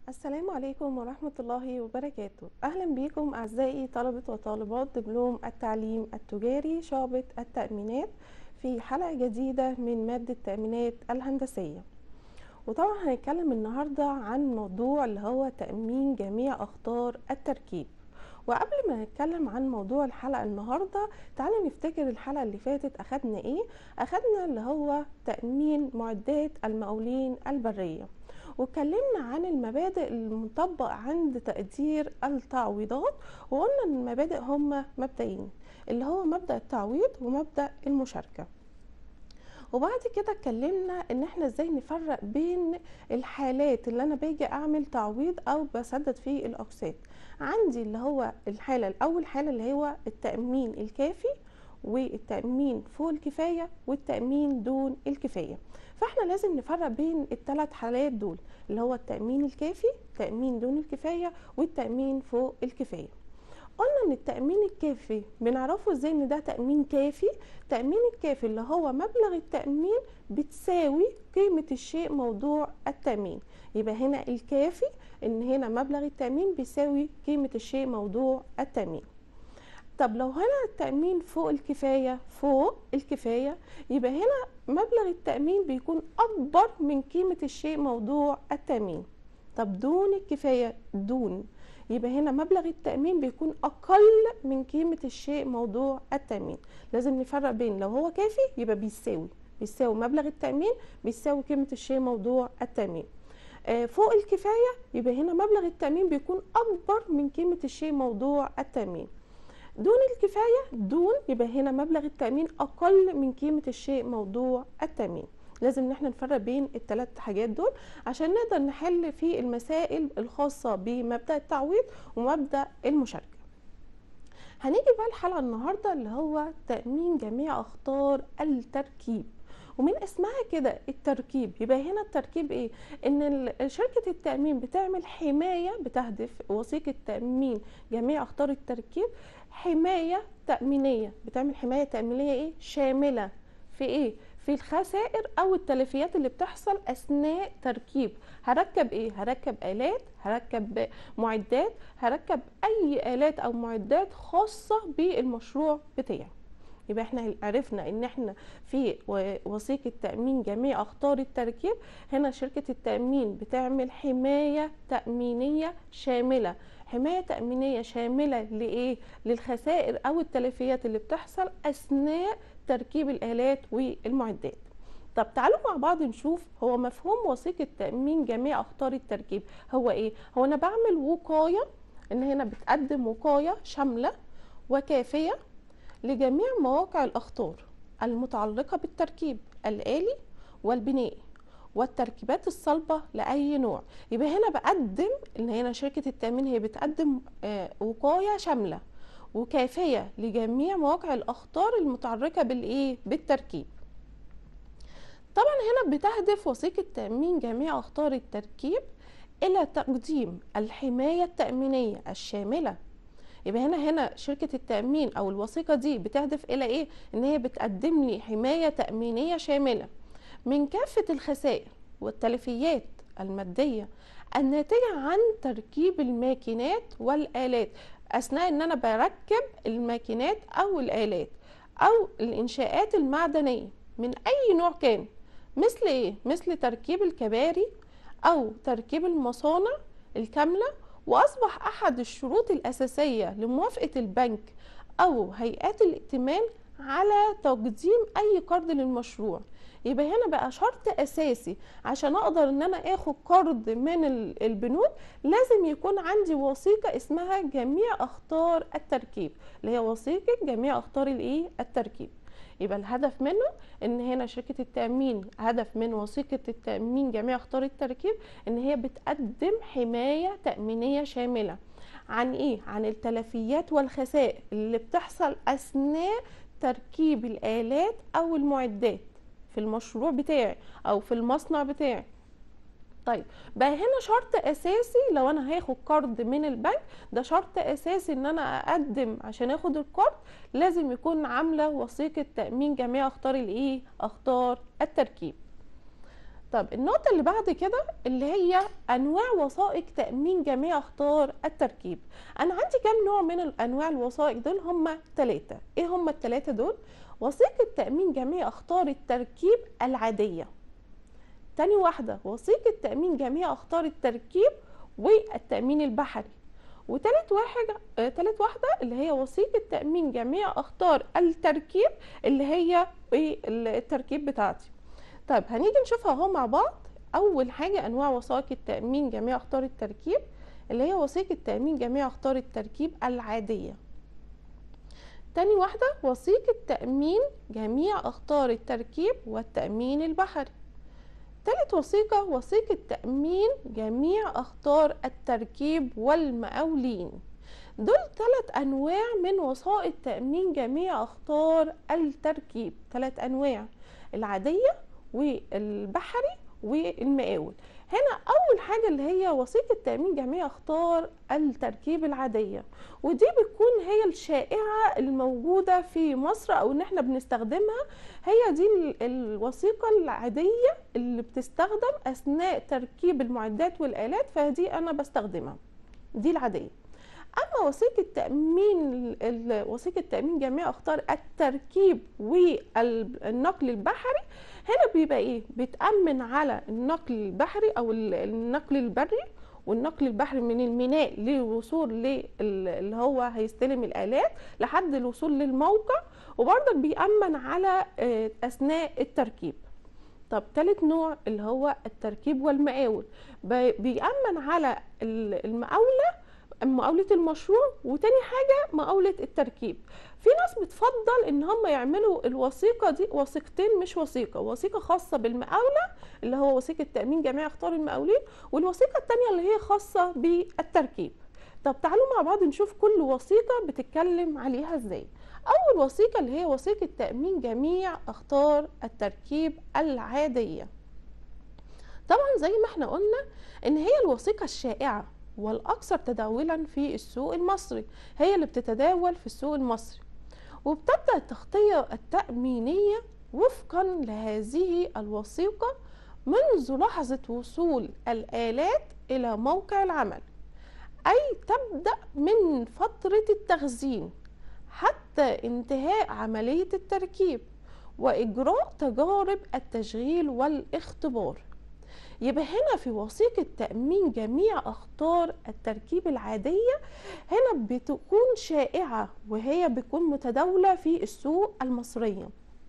السلام عليكم ورحمة الله وبركاته أهلا بكم أعزائي طلبة وطالبات دبلوم التعليم التجاري شعبة التأمينات في حلقة جديدة من مادة التأمينات الهندسية وطبعا هنتكلم النهاردة عن موضوع اللي هو تأمين جميع أخطار التركيب وقبل ما نتكلم عن موضوع الحلقة النهاردة تعالوا نفتكر الحلقة اللي فاتت أخدنا إيه أخدنا اللي هو تأمين معدات المقاولين البرية واتكلمنا عن المبادئ المطبق عند تقدير التعويضات وقلنا ان المبادئ هما مبدئين اللي هو مبدأ التعويض ومبدأ المشاركة وبعد كده اتكلمنا ان احنا ازاي نفرق بين الحالات اللي انا باجي اعمل تعويض او بسدد فيه الاقساط عندي اللي هو الحاله الاول حاله اللي هو التامين الكافي والتامين فوق الكفايه والتامين دون الكفايه فاحنا لازم نفرق بين الثلاث حالات دول اللي هو التامين الكافي التامين دون الكفايه والتامين فوق الكفايه قلنا ان التامين الكافي بنعرفه ازاي ان ده تامين كافي التامين الكافي اللي هو مبلغ التامين بتساوي قيمه الشيء موضوع التامين يبقى هنا الكافي ان هنا مبلغ التامين بيساوي قيمه الشيء موضوع التامين طب لو هنا التأمين فوق الكفاية فوق الكفاية يبقى هنا مبلغ التأمين بيكون أكبر من قيمة الشيء موضوع التأمين طب دون الكفاية دون يبقى هنا مبلغ التأمين بيكون أقل من قيمة الشيء موضوع التأمين لازم نفرق بين لو هو كافي يبقى بيساوي بيساوي مبلغ التأمين بيساوي قيمة الشيء موضوع التأمين آه فوق الكفاية يبقى هنا مبلغ التأمين بيكون أكبر من قيمة الشيء موضوع التأمين دون الكفاية دون يبقى هنا مبلغ التأمين أقل من قيمة الشيء موضوع التأمين لازم ان احنا نفرق بين الثلاث حاجات دول عشان نقدر نحل في المسائل الخاصة بمبدأ التعويض ومبدأ المشاركة هنيجي بقى الحلقة النهاردة اللي هو تأمين جميع أخطار التركيب ومن اسمها كده التركيب يبقى هنا التركيب ايه ان شركه التامين بتعمل حمايه بتهدف وثيقه تامين جميع اخطار التركيب حمايه تامينيه بتعمل حمايه تامينيه ايه شامله في ايه في الخسائر او التلفيات اللي بتحصل اثناء تركيب هركب ايه هركب الات هركب معدات هركب اي الات او معدات خاصه بالمشروع بتاعي يبقى احنا عرفنا ان احنا في وثيقه تامين جميع اخطار التركيب هنا شركه التامين بتعمل حمايه تامينيه شامله حمايه تامينيه شامله لايه للخسائر او التلفيات اللي بتحصل اثناء تركيب الالات والمعدات طب تعالوا مع بعض نشوف هو مفهوم وثيقه تامين جميع اخطار التركيب هو ايه هو انا بعمل وقايه ان هنا بتقدم وقايه شامله وكافيه لجميع مواقع الأخطار المتعلقة بالتركيب الآلي والبنائي والتركيبات الصلبة لأي نوع يبقى هنا بقدم إن هنا شركة التأمين هي بتقدم وقاية شاملة وكافية لجميع مواقع الأخطار المتعلقة بالإيه؟ بالتركيب طبعا هنا بتهدف وثيقة تأمين جميع أخطار التركيب إلى تقديم الحماية التأمينية الشاملة يبقى هنا هنا شركه التامين او الوثيقه دي بتهدف الى ايه ان هي بتقدم لي حمايه تامينيه شامله من كافه الخسائر والتلفيات الماديه الناتجه عن تركيب الماكينات والالات اثناء ان انا بركب الماكينات او الالات او الانشاءات المعدنيه من اي نوع كان مثل ايه مثل تركيب الكباري او تركيب المصانع الكامله واصبح احد الشروط الاساسيه لموافقه البنك او هيئات الائتمان على تقديم اي قرض للمشروع يبقى هنا بقى شرط اساسي عشان اقدر ان انا اخد قرض من البنوك لازم يكون عندي وثيقه اسمها جميع اخطار التركيب اللي هي وثيقه جميع اخطار الايه التركيب يبقى الهدف منه ان هنا شركه التامين هدف من وثيقه التامين جميع اخطار التركيب ان هي بتقدم حمايه تامينيه شامله عن ايه عن التلفيات والخسائر اللي بتحصل اثناء تركيب الالات او المعدات في المشروع بتاعي او في المصنع بتاعي طيب بقى هنا شرط اساسي لو انا هاخد قرض من البنك ده شرط اساسي ان انا اقدم عشان اخد القرض لازم يكون عامله وثيقه تامين جميع اخطار الايه اخطار التركيب طب النقطة اللي بعد كده اللي هي أنواع وثائق تأمين جميع أخطار التركيب أنا عندي كام نوع من أنواع الوثائق دول هما ثلاثة إيه هما الثلاثة دول وثيقة تأمين جميع أخطار التركيب العادية تاني واحدة وثيقة تأمين جميع أخطار التركيب والتأمين البحري وتالت واحد آه، تالت واحدة اللي هي وثيقة تأمين جميع أخطار التركيب اللي هي إيه التركيب بتاعتي طيب هنيجي نشوفها اهو مع بعض أول حاجة أنواع وثائق تأمين جميع أخطار التركيب اللي هي وثيقة تأمين جميع أخطار التركيب العادية تاني واحدة وثيقة تأمين جميع أخطار التركيب والتأمين البحري تالت وثيقة وثيقة تأمين جميع أخطار التركيب والمقاولين دول ثلاث أنواع من وثائق تأمين جميع أخطار التركيب ثلاث أنواع العادية والبحري والمقاول هنا اول حاجه اللي هي وثيقه تامين جميع اخطار التركيب العاديه ودي بتكون هي الشائعه الموجوده في مصر او ان احنا بنستخدمها هي دي الوثيقه العاديه اللي بتستخدم اثناء تركيب المعدات والالات فدي انا بستخدمها دي العاديه اما وثيقه تامين وثيقه تامين جميع اخطار التركيب والنقل البحري هنا بيبقى ايه بتامن على النقل البحري او النقل البري والنقل البحري من الميناء للوصول اللي هو هيستلم الالات لحد الوصول للموقع وبرضك بيامن على آه، اثناء التركيب طب تالت نوع اللي هو التركيب والمقاول بيأمن على المقاولة مقاولة المشروع وتاني حاجة مقاولة التركيب في ناس بتفضل ان هم يعملوا الوثيقة دي وثيقتين مش وثيقة وثيقة خاصة بالمقاولة اللي هو وثيقة تأمين جميع اختار المقاولين والوثيقة التانية اللي هي خاصة بالتركيب طب تعالوا مع بعض نشوف كل وثيقة بتتكلم عليها ازاي اول وثيقة اللي هي وثيقة تأمين جميع اختار التركيب العادية طبعا زي ما احنا قلنا ان هي الوثيقة الشائعة والأكثر تداولا في السوق المصري هي اللي بتتداول في السوق المصري وبتبدأ التغطية التأمينية وفقا لهذه الوثيقة منذ لحظة وصول الآلات إلى موقع العمل أي تبدأ من فترة التخزين حتى انتهاء عملية التركيب وإجراء تجارب التشغيل والاختبار يبقى هنا في وثيقة تأمين جميع أخطار التركيب العادية هنا بتكون شائعة وهي بتكون متداولة في السوق المصرية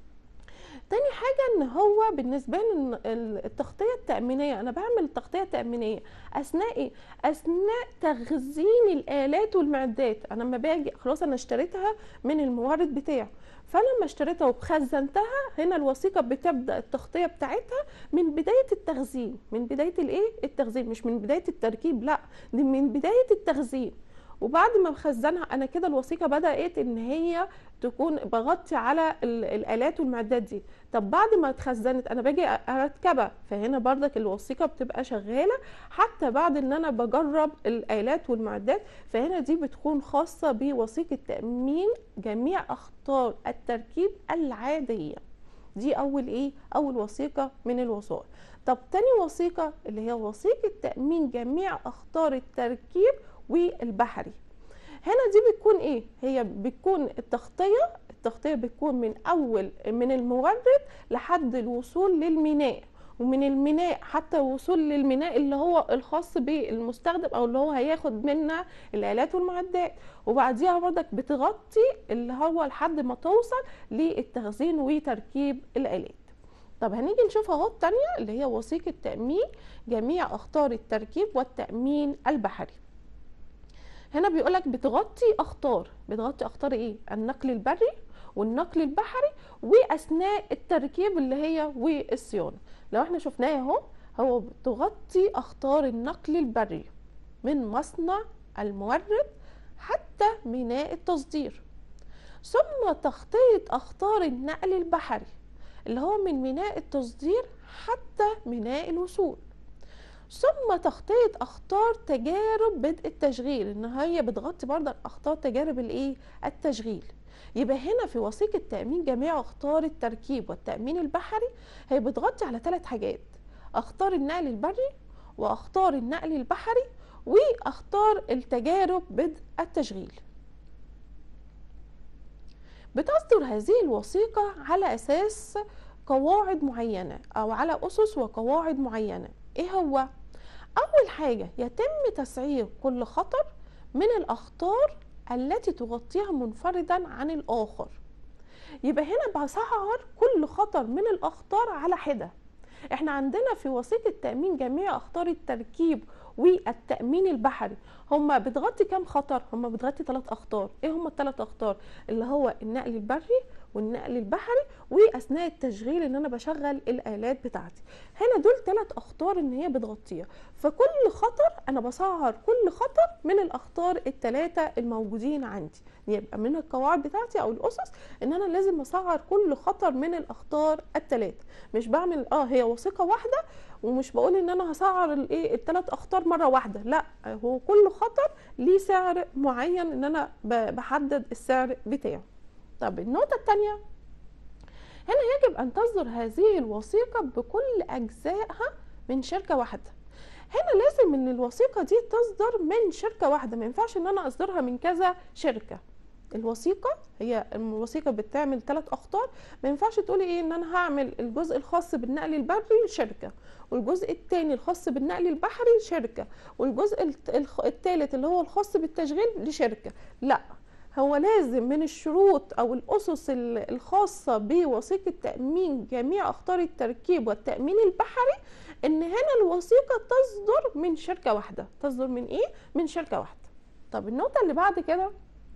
تاني حاجة ان هو بالنسبة لي التغطية التأمينية انا بعمل تغطية تأمينية اثناء ايه اثناء تخزين الالات والمعدات انا لما باجي خلاص انا اشتريتها من المورد بتاعي فلما اشتريتها وخزنتها هنا الوثيقه بتبدا التغطيه بتاعتها من بدايه التخزين من بدايه الايه التخزين مش من بدايه التركيب لا دي من بدايه التخزين وبعد ما بخزنها انا كده الوثيقه بدات ان هي تكون بغطي على الالات والمعدات دي طب بعد ما اتخزنت انا باجي اركبها فهنا بردك الوثيقه بتبقى شغاله حتى بعد ان انا بجرب الالات والمعدات فهنا دي بتكون خاصه بوثيقه تامين جميع اخطار التركيب العاديه دي اول ايه اول وثيقه من الوثائق طب تاني وثيقه اللي هي وثيقه تامين جميع اخطار التركيب والبحري هنا دي بتكون ايه هي بتكون التغطيه التغطيه بتكون من اول من المورد لحد الوصول للميناء ومن الميناء حتى الوصول للميناء اللي هو الخاص بالمستخدم او اللي هو هياخد منا الالات والمعدات وبعديها برضك بتغطي اللي هو لحد ما توصل للتخزين وتركيب الالات طب هنيجي نشوف اهو الثانيه اللي هي وثيقه تامين جميع اخطار التركيب والتامين البحري هنا بيقولك بتغطي اخطار بتغطي اخطار ايه النقل البري والنقل البحري واثناء التركيب اللي هي والصيانه لو احنا شفناه اهو هو بتغطي اخطار النقل البري من مصنع المورد حتى ميناء التصدير ثم تغطيه اخطار النقل البحري اللي هو من ميناء التصدير حتى ميناء الوصول ثم تغطية أخطار تجارب بدء التشغيل إن هي بتغطي برضه أخطار تجارب الإيه؟ التشغيل يبقى هنا في وثيقة تأمين جميع أخطار التركيب والتأمين البحري هي بتغطي على ثلاث حاجات اختار النقل البري واختار النقل البحري واختار التجارب بدء التشغيل بتصدر هذه الوثيقة على أساس قواعد معينة أو على أسس وقواعد معينة إيه هو؟ أول حاجة يتم تسعير كل خطر من الأخطار التي تغطيها منفردا عن الآخر يبقى هنا بسعر كل خطر من الأخطار على حدة احنا عندنا في وثيقة تأمين جميع أخطار التركيب والتأمين البحري هم بتغطي كام خطر هم بتغطي ثلاث أخطار ايه هم الثلاث أخطار اللي هو النقل البري والنقل البحري واثناء التشغيل ان انا بشغل الالات بتاعتي هنا دول ثلاث اخطار ان هي بتغطيها فكل خطر انا بسعر كل خطر من الاخطار الثلاثه الموجودين عندي يبقى من القواعد بتاعتي او الاسس ان انا لازم اسعر كل خطر من الاخطار الثلاثه مش بعمل اه هي وثيقه واحده ومش بقول ان انا هسعر الايه الثلاث اخطار مره واحده لا هو كل خطر ليه سعر معين ان انا بحدد السعر بتاعه طب النقطة الثانية هنا يجب أن تصدر هذه الوثيقة بكل أجزائها من شركة واحدة هنا لازم ان الوثيقة دي تصدر من شركة واحدة ما ينفعش ان انا اصدرها من كذا شركة الوثيقة هي الوثيقة بتعمل ثلاث اخطار ما ينفعش تقولي ايه ان انا هعمل الجزء الخاص بالنقل البري شركة والجزء الثاني الخاص بالنقل البحري شركة والجزء الثالث اللي هو الخاص بالتشغيل لشركة لا هو لازم من الشروط او الاسس الخاصه بوثيقه تامين جميع اخطار التركيب والتامين البحري ان هنا الوثيقه تصدر من شركه واحده تصدر من ايه من شركه واحده طب النقطه اللي بعد كده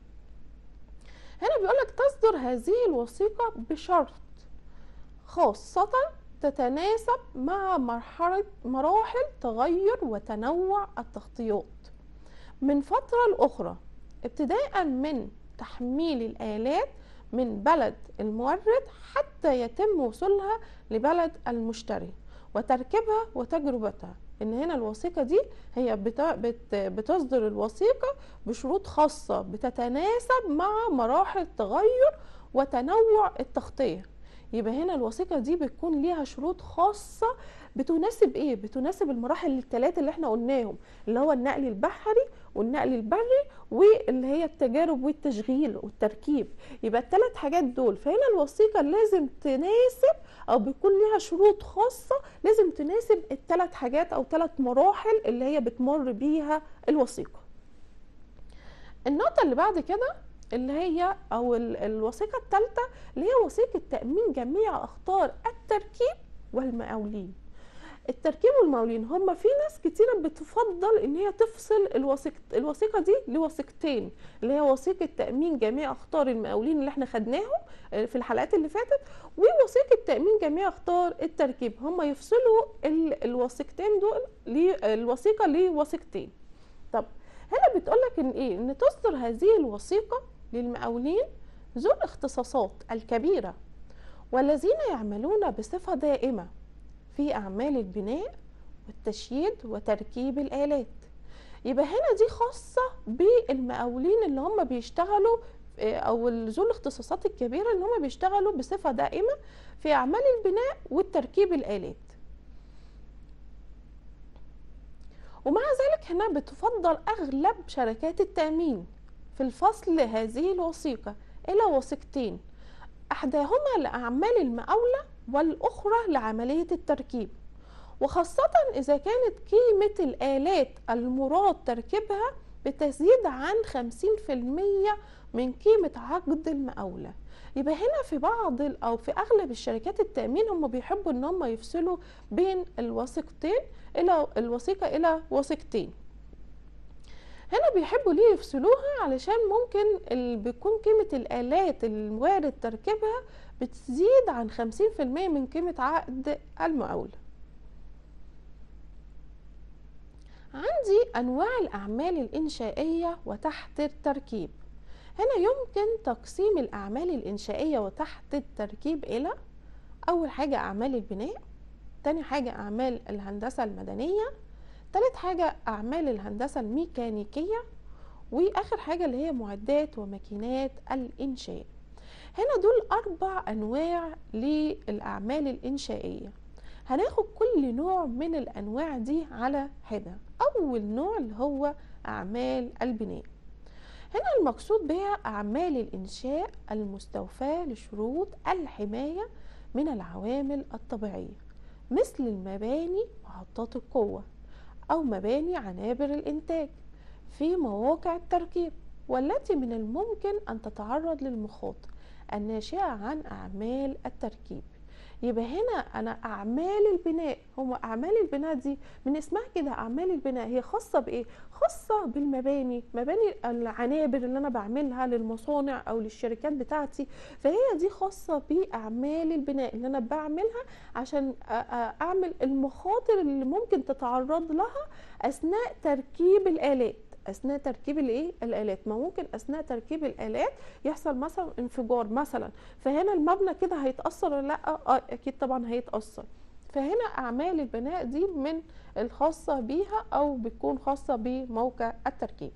هنا بيقولك تصدر هذه الوثيقه بشرط خاصه تتناسب مع مرحله مراحل تغير وتنوع التغطيات من فتره لاخرى ابتداء من تحميل الآلات من بلد المورد حتى يتم وصولها لبلد المشتري وتركيبها وتجربتها ان هنا الوثيقة دي هي بتصدر الوثيقة بشروط خاصة بتتناسب مع مراحل التغير وتنوع التغطية يبقى هنا الوثيقة دي بتكون ليها شروط خاصة بتناسب ايه بتناسب المراحل الثلاثه اللي احنا قلناهم اللي هو النقل البحري والنقل البري واللي هي التجارب والتشغيل والتركيب يبقى الثلاث حاجات دول فهنا الوثيقه لازم تناسب او بيكون ليها شروط خاصه لازم تناسب الثلاث حاجات او ثلاث مراحل اللي هي بتمر بيها الوثيقه النقطه اللي بعد كده اللي هي او الوثيقه الثالثه اللي هي وثيقه تامين جميع اخطار التركيب والمقاولين التركيب والمقاولين هم في ناس كتيره بتفضل ان هي تفصل الوثيقه الوثيقه دي لوثيقتين اللي هي وثيقه تامين جميع اخطار المقاولين اللي احنا خدناهم آه، في الحلقات اللي فاتت ووثيقه تامين جميع اخطار التركيب هم يفصلوا الوثيقتين دول الوثيقه لوثيقتين طب هنا بتقول لك ان ايه ان تصدر هذه الوثيقه للمقاولين ذو الاختصاصات الكبيره والذين يعملون بصفه دائمه في أعمال البناء والتشييد وتركيب الآلات يبقى هنا دي خاصة بالمقاولين اللي هم بيشتغلوا آه، أو ذو الاختصاصات الكبيرة اللي هم بيشتغلوا بصفة دائمة في أعمال البناء والتركيب الآلات ومع ذلك هنا بتفضل أغلب شركات التأمين في الفصل هذه الوثيقة إلى وثيقتين أحداهما لأعمال المقاولة والأخرى لعملية التركيب وخاصة إذا كانت قيمة الآلات المراد تركيبها بتزيد عن 50% من قيمة عقد المقاولة يبقى هنا في بعض أو في أغلب الشركات التأمين هم بيحبوا إن هم يفصلوا بين الوثيقتين إلى الوثيقة إلى وثيقتين هنا بيحبوا ليه يفصلوها علشان ممكن بيكون قيمة الآلات الوارد تركيبها بتزيد عن 50% من قيمة عقد المقاولة عندي أنواع الأعمال الإنشائية وتحت التركيب هنا يمكن تقسيم الأعمال الإنشائية وتحت التركيب إلى أول حاجة أعمال البناء تاني حاجة أعمال الهندسة المدنية تالت حاجة أعمال الهندسة الميكانيكية وآخر حاجة اللي هي معدات وماكينات الإنشاء هنا دول أربع أنواع للأعمال الإنشائية هناخد كل نوع من الأنواع دي على حدة أول نوع اللي هو أعمال البناء هنا المقصود بها أعمال الإنشاء المستوفاة لشروط الحماية من العوامل الطبيعية مثل المباني محطات القوة أو مباني عنابر الإنتاج في مواقع التركيب والتي من الممكن أن تتعرض للمخاطر الناشئة عن أعمال التركيب يبقى هنا انا اعمال البناء هو اعمال البناء دي من اسمها كده اعمال البناء هي خاصه بايه خاصه بالمباني مباني العنابر اللي انا بعملها للمصانع او للشركات بتاعتي فهي دي خاصه باعمال البناء اللي انا بعملها عشان اعمل المخاطر اللي ممكن تتعرض لها اثناء تركيب الالات اثناء تركيب الايه الالات ما ممكن اثناء تركيب الالات يحصل مثلا انفجار مثلا فهنا المبنى كده هيتاثر ولا لا اه اكيد طبعا هيتاثر فهنا اعمال البناء دي من الخاصه بيها او بتكون خاصه بموقع التركيب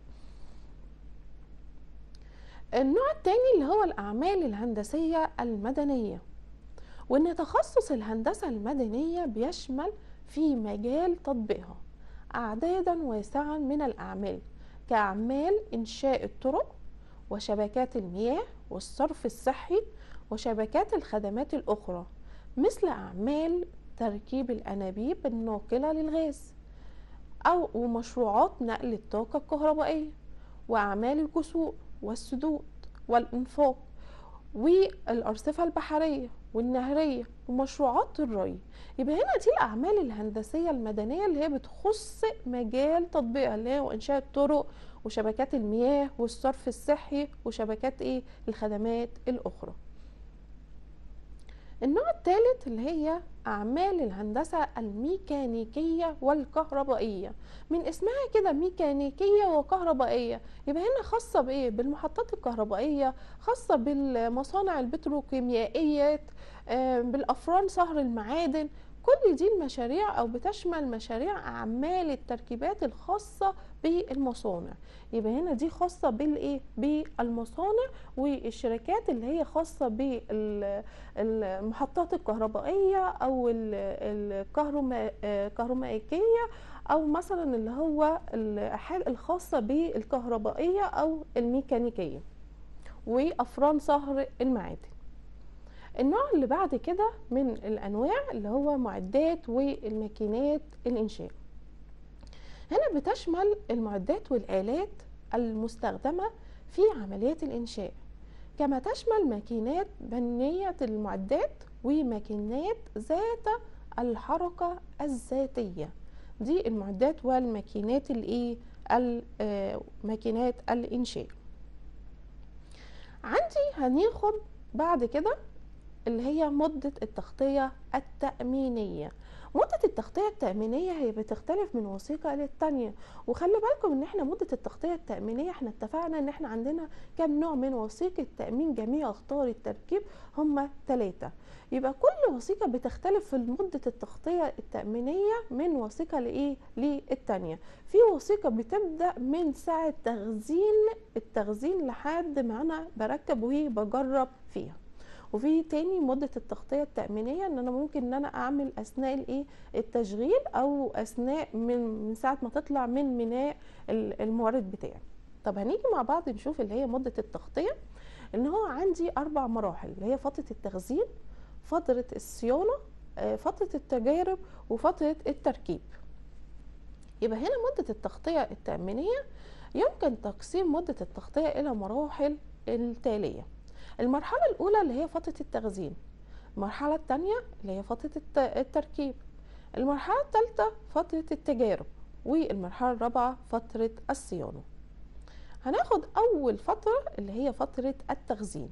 النوع الثاني اللي هو الاعمال الهندسيه المدنيه وان تخصص الهندسه المدنيه بيشمل في مجال تطبيقها أعدادا واسعا من الأعمال كأعمال إنشاء الطرق وشبكات المياه والصرف الصحي وشبكات الخدمات الأخرى مثل أعمال تركيب الأنابيب الناقلة للغاز أو ومشروعات نقل الطاقة الكهربائية وأعمال الكسوء والسدود والإنفاق والأرصفة البحرية والنهرية ومشروعات الري يبقى هنا دي الأعمال الهندسية المدنية اللي هي بتخص مجال تطبيقها اللي هو إنشاء الطرق وشبكات المياه والصرف الصحي وشبكات إيه الخدمات الأخرى النوع الثالث اللي هي أعمال الهندسة الميكانيكية والكهربائية من اسمها كده ميكانيكية وكهربائية يبقى هنا خاصة بإيه؟ بالمحطات الكهربائية خاصة بالمصانع البتروكيميائية بالأفران صهر المعادن كل دي المشاريع او بتشمل مشاريع اعمال التركيبات الخاصه بالمصانع يبقى هنا دي خاصه بالايه بالمصانع والشركات اللي هي خاصه بالمحطات الكهربائيه او الكهرومائكيه او مثلا اللي هو الحال الخاصه بالكهربائيه او الميكانيكيه وافران صهر المعادن النوع اللي بعد كده من الانواع اللي هو معدات والماكينات الانشاء هنا بتشمل المعدات والالات المستخدمه في عمليات الانشاء كما تشمل ماكينات بنيه المعدات وماكينات ذات الحركه الذاتيه دي المعدات والماكينات الايه الماكينات الانشاء عندي هناخد بعد كده اللي هي مدة التغطية التأمينية مدة التغطية التأمينية هي بتختلف من وثيقة للتانية وخلي بالكم ان احنا مدة التغطية التأمينية احنا اتفقنا ان احنا عندنا كم نوع من وثيقة تأمين جميع اخطار التركيب هم ثلاثة يبقى كل وثيقة بتختلف في مدة التغطية التأمينية من وثيقة لإيه للتانية في وثيقة بتبدأ من ساعة تخزين التخزين لحد ما أنا بركب وبجرب فيها وفي تاني مده التغطيه التامينيه ان انا ممكن ان انا اعمل اثناء الايه التشغيل او اثناء من من ساعه ما تطلع من ميناء المورد بتاعي طب هنيجي مع بعض نشوف اللي هي مده التغطيه ان هو عندي اربع مراحل اللي هي فتره التخزين فتره الصيانه فتره التجارب وفتره التركيب يبقى هنا مده التغطيه التامينيه يمكن تقسيم مده التغطيه الى مراحل التاليه المرحلة الأولى اللي هي فترة التخزين المرحلة الثانية اللي هي فترة التركيب المرحلة الثالثة فترة التجارب والمرحلة الرابعة فترة الصيانة هناخد أول فترة اللي هي فترة التخزين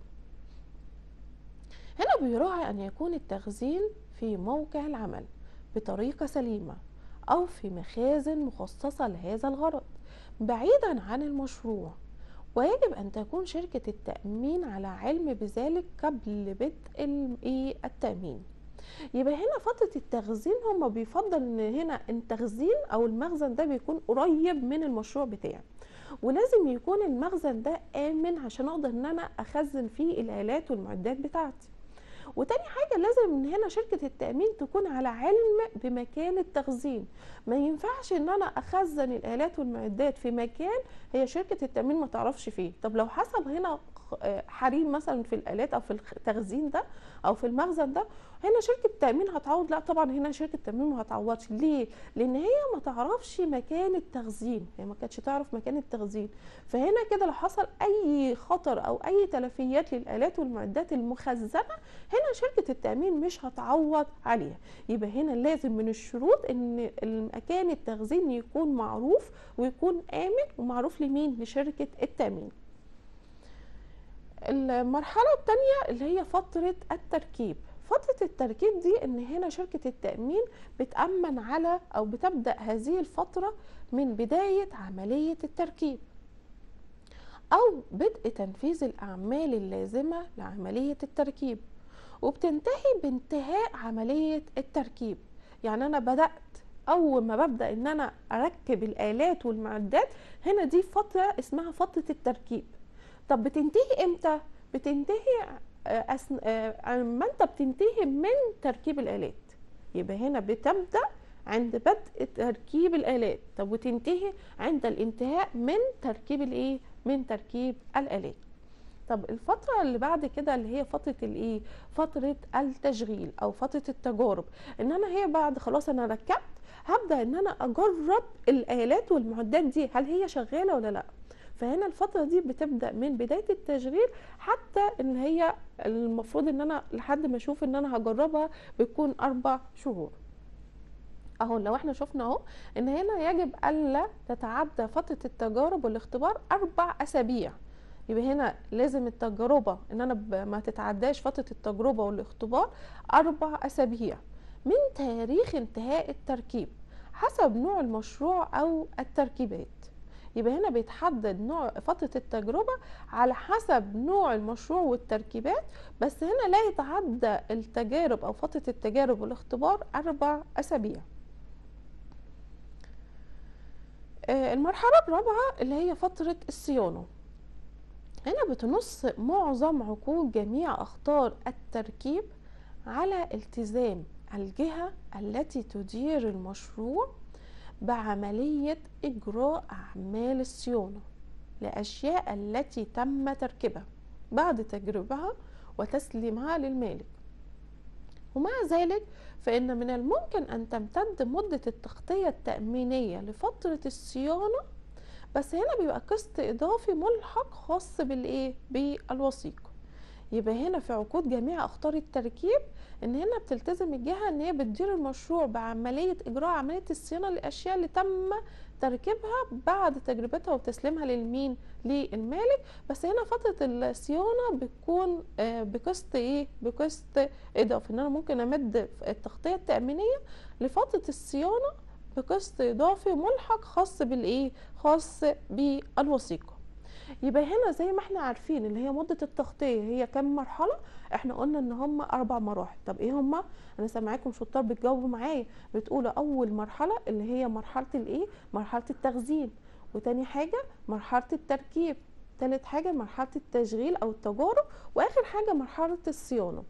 هنا بيراعي أن يكون التخزين في موقع العمل بطريقة سليمة أو في مخازن مخصصة لهذا الغرض بعيدا عن المشروع ويجب أن تكون شركة التأمين على علم بذلك قبل بدء التأمين يبقى هنا فترة التخزين هم بيفضل ان هنا التخزين او المخزن ده بيكون قريب من المشروع بتاعي ولازم يكون المخزن ده آمن عشان اقدر ان انا اخزن فيه الالات والمعدات بتاعتي وتاني حاجه لازم ان هنا شركه التامين تكون على علم بمكان التخزين ما ينفعش ان انا اخزن الالات والمعدات في مكان هي شركه التامين ما تعرفش فيه طب لو حصل هنا آه، حريم مثلا في الالات او في التخزين ده او في المخزن ده هنا شركه التامين هتعوض لا طبعا هنا شركه التامين ما هتعوضش ليه لان هي ما تعرفش مكان التخزين هي ما كانتش تعرف مكان التخزين فهنا كده لو حصل اي خطر او اي تلفيات للالات والمعدات المخزنه هنا شركه التامين مش هتعوض عليها يبقى هنا لازم من الشروط ان المكان التخزين يكون معروف ويكون امن ومعروف لمين لشركه التامين المرحلة الثانية اللي هي فترة التركيب فترة التركيب دي ان هنا شركة التأمين بتأمن على او بتبدأ هذه الفترة من بداية عملية التركيب او بدء تنفيذ الاعمال اللازمة لعملية التركيب وبتنتهي بانتهاء عملية التركيب يعني انا بدأت اول ما ببدأ ان انا اركب الالات والمعدات هنا دي فترة اسمها فترة التركيب طب بتنتهي امتى بتنتهي آه، أسن... آه، ما انت بتنتهي من تركيب الالات يبقى هنا بتبدا عند بدء تركيب الالات طب وتنتهي عند الانتهاء من تركيب الايه من تركيب الالات طب الفترة اللي بعد كده اللي هي فترة الايه فترة التشغيل او فترة التجارب ان انا هي بعد خلاص انا ركبت هبدأ ان انا اجرب الالات والمعدات دي هل هي شغالة ولا لا فهنا الفتره دي بتبدا من بدايه التشغيل حتى ان هي المفروض ان انا لحد ما اشوف ان انا هجربها بتكون اربع شهور اهو لو احنا شفنا اهو ان هنا يجب الا تتعدى فتره التجارب والاختبار اربع اسابيع يبقى هنا لازم التجربه ان انا ما تتعداش فتره التجربه والاختبار اربع اسابيع من تاريخ انتهاء التركيب حسب نوع المشروع او التركيبات يبقى هنا بيتحدد نوع فترة التجربة على حسب نوع المشروع والتركيبات بس هنا لا يتعدى التجارب أو فترة التجارب والاختبار أربع أسابيع آه، المرحلة الرابعة اللي هي فترة الصيانة هنا بتنص معظم عقود جميع أخطار التركيب على التزام الجهة التي تدير المشروع بعملية إجراء أعمال الصيانة لأشياء التي تم تركيبها بعد تجربها وتسليمها للمالك ومع ذلك فإن من الممكن أن تمتد مدة التغطية التأمينية لفترة الصيانة بس هنا بيبقى قسط إضافي ملحق خاص بالإيه؟ بالوثيقة يبقى هنا في عقود جميع أخطار التركيب ان هنا بتلتزم الجهه ان هي بتدير المشروع بعمليه اجراء عمليه الصيانه للاشياء اللي تم تركيبها بعد تجربتها وتسليمها للمين للمالك بس هنا فتره الصيانه بتكون آه، بقسط ايه بقسط اضافي ان انا ممكن امد التغطيه التامينيه لفتره الصيانه بقسط اضافي ملحق خاص بالايه خاص بالوثيقه يبقى هنا زي ما احنا عارفين اللي هي مده التغطيه هي كام مرحله احنا قلنا ان هم اربع مراحل طب ايه هم انا سامعاكم شطار بتجاوبوا معايا بتقولوا اول مرحله اللي هي مرحله الايه مرحله التخزين وتاني حاجه مرحله التركيب تالت حاجه مرحله التشغيل او التجارب واخر حاجه مرحله الصيانه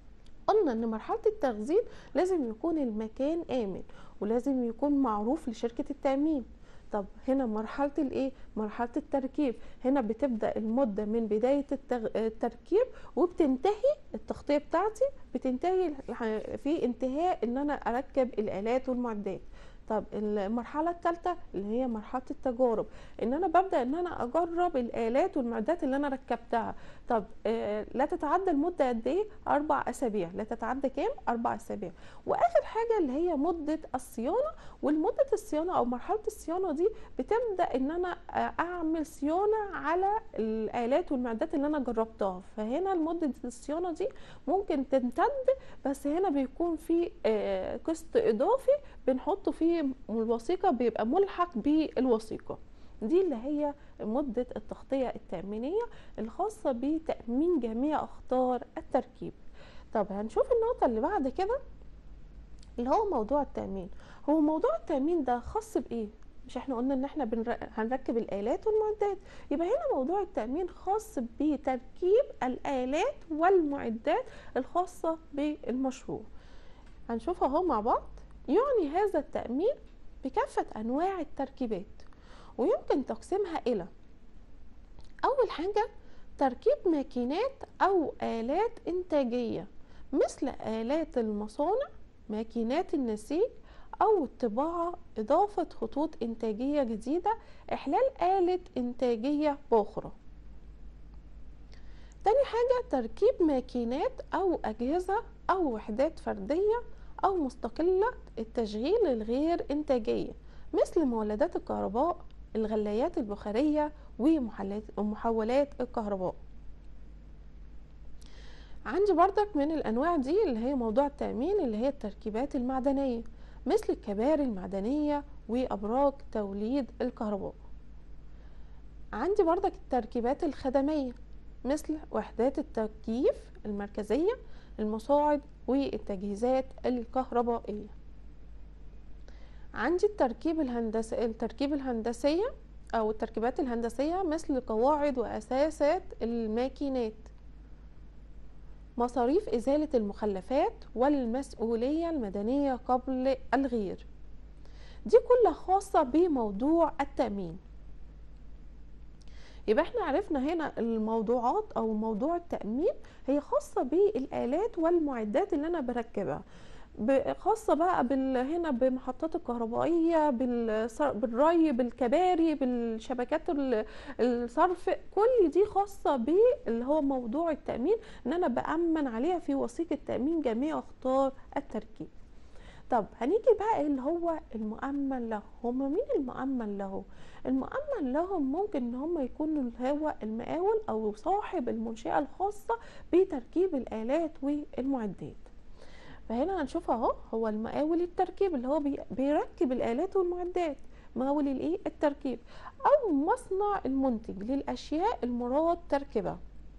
قلنا ان مرحله التخزين لازم يكون المكان امن ولازم يكون معروف لشركه التامين طب هنا مرحله الايه مرحله التركيب هنا بتبدا المده من بدايه التركيب وبتنتهي التغطيه بتاعتي بتنتهي في انتهاء ان انا اركب الالات والمعدات طب المرحله الثالثه اللي هي مرحله التجارب ان انا ببدا ان انا اجرب الالات والمعدات اللي انا ركبتها طب آه لا تتعدى المده قد ايه اربع اسابيع لا تتعدى كام اربع اسابيع واخر حاجه اللي هي مده الصيانه والمده الصيانه او مرحله الصيانه دي بتبدا ان انا آه، اعمل صيانه على الالات والمعدات اللي انا جربتها فهنا مده الصيانه دي ممكن تمتد بس هنا بيكون في آه قسط اضافي بنحطه فيه الوثيقه بيبقى ملحق بالوثيقه دي اللي هي مدة التغطية التأمينية الخاصة بتأمين جميع أخطار التركيب طب هنشوف النقطة اللي بعد كده اللي هو موضوع التأمين هو موضوع التأمين ده خاص بإيه؟ مش احنا قلنا ان احنا بنر... هنركب الآلات والمعدات يبقى هنا موضوع التأمين خاص بتركيب الآلات والمعدات الخاصة بالمشروع هنشوفها اهو مع بعض يعني هذا التأمين بكافة أنواع التركيبات ويمكن تقسيمها إلى أول حاجة تركيب ماكينات أو آلات إنتاجية مثل آلات المصانع ماكينات النسيج أو الطباعة إضافة خطوط إنتاجية جديدة إحلال آلة إنتاجية أخرى تاني حاجة تركيب ماكينات أو أجهزة أو وحدات فردية أو مستقلة التشغيل الغير إنتاجية مثل مولدات الكهرباء الغلايات البخارية ومحولات الكهرباء عندي بردك من الأنواع دي اللي هي موضوع التأمين اللي هي التركيبات المعدنية مثل الكباري المعدنية وأبراج توليد الكهرباء عندي بردك التركيبات الخدمية مثل وحدات التكييف المركزية المصاعد والتجهيزات الكهربائية عندي التركيب الهندسي التركيب الهندسية أو التركيبات الهندسية مثل قواعد وأساسات الماكينات مصاريف إزالة المخلفات والمسؤولية المدنية قبل الغير دي كلها خاصة بموضوع التأمين يبقى احنا عرفنا هنا الموضوعات او موضوع التأمين هي خاصة بالآلات والمعدات اللي انا بركبها خاصة بقى بال... هنا بمحطات الكهربائية بالري بالكباري بالشبكات الصرف كل دي خاصة باللي هو موضوع التأمين ان انا بأمن عليها في وثيقة تأمين جميع اخطار التركيب طب هنيجي بقى اللي هو المؤمن له هما مين المؤمن له المؤمن لهم ممكن ان هم يكونوا هو المقاول او صاحب المنشأة الخاصة بتركيب الآلات والمعدات فهنا هنشوف اهو هو المقاول التركيب اللي هو بيركب الآلات والمعدات مقاول الايه التركيب او مصنع المنتج للاشياء المراد تركيبها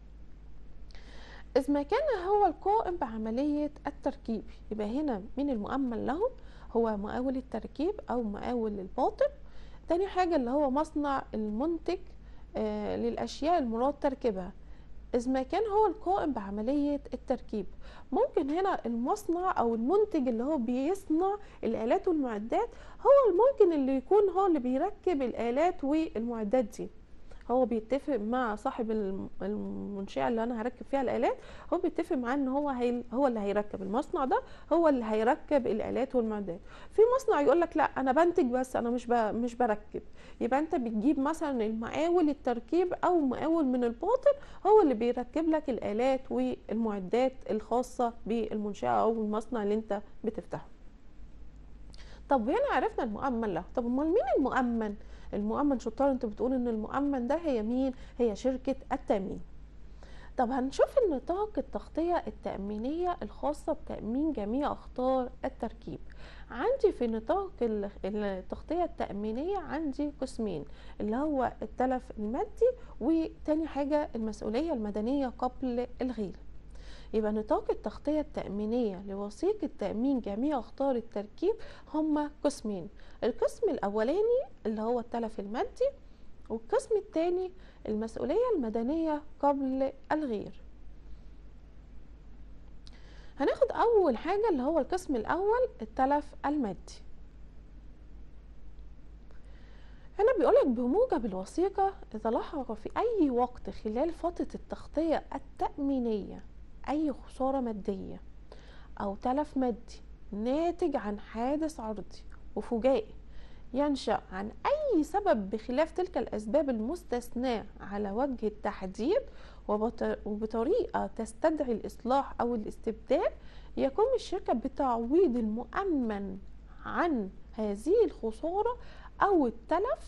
إذ ما كان هو القائم بعملية التركيب يبقى هنا من المؤمن له هو مقاول التركيب أو مقاول الباطن تاني حاجة اللي هو مصنع المنتج آه للأشياء المراد تركيبها إذ ما كان هو القائم بعملية التركيب ممكن هنا المصنع أو المنتج اللي هو بيصنع الآلات والمعدات هو الممكن اللي يكون هو اللي بيركب الآلات والمعدات دي هو بيتفق مع صاحب المنشاه اللي انا هركب فيها الالات هو بيتفق معاه ان هو هي هو اللي هيركب المصنع ده هو اللي هيركب الالات والمعدات في مصنع يقول لك لا انا بنتج بس انا مش مش بركب يبقى انت بتجيب مثلا المقاول التركيب او مقاول من الباطن هو اللي بيركب لك الالات والمعدات الخاصه بالمنشاه او المصنع اللي انت بتفتحه طب هنا عرفنا المؤمن له طب امال مين المؤمن المؤمن شطار انت بتقول ان المؤمن ده هي مين هي شركة التأمين طب هنشوف النطاق التغطية التأمينية الخاصة بتأمين جميع أخطار التركيب عندي في نطاق التغطية التأمينية عندي قسمين اللي هو التلف المادي وتاني حاجة المسؤولية المدنية قبل الغير يبقى نطاق التغطية التأمينية لوثيقة تأمين جميع أخطار التركيب هما قسمين القسم الأولاني اللي هو التلف المادي والقسم الثاني المسؤولية المدنية قبل الغير هناخد أول حاجة اللي هو القسم الأول التلف المادي هنا بيقولك بموجب الوثيقة إذا لحق في أي وقت خلال فترة التغطية التأمينية أي خسارة مادية أو تلف مادي ناتج عن حادث عرضي وفجائي ينشأ عن أي سبب بخلاف تلك الأسباب المستثناة على وجه التحديد وبطريقة تستدعي الإصلاح أو الاستبدال يقوم الشركة بتعويض المؤمن عن هذه الخسارة أو التلف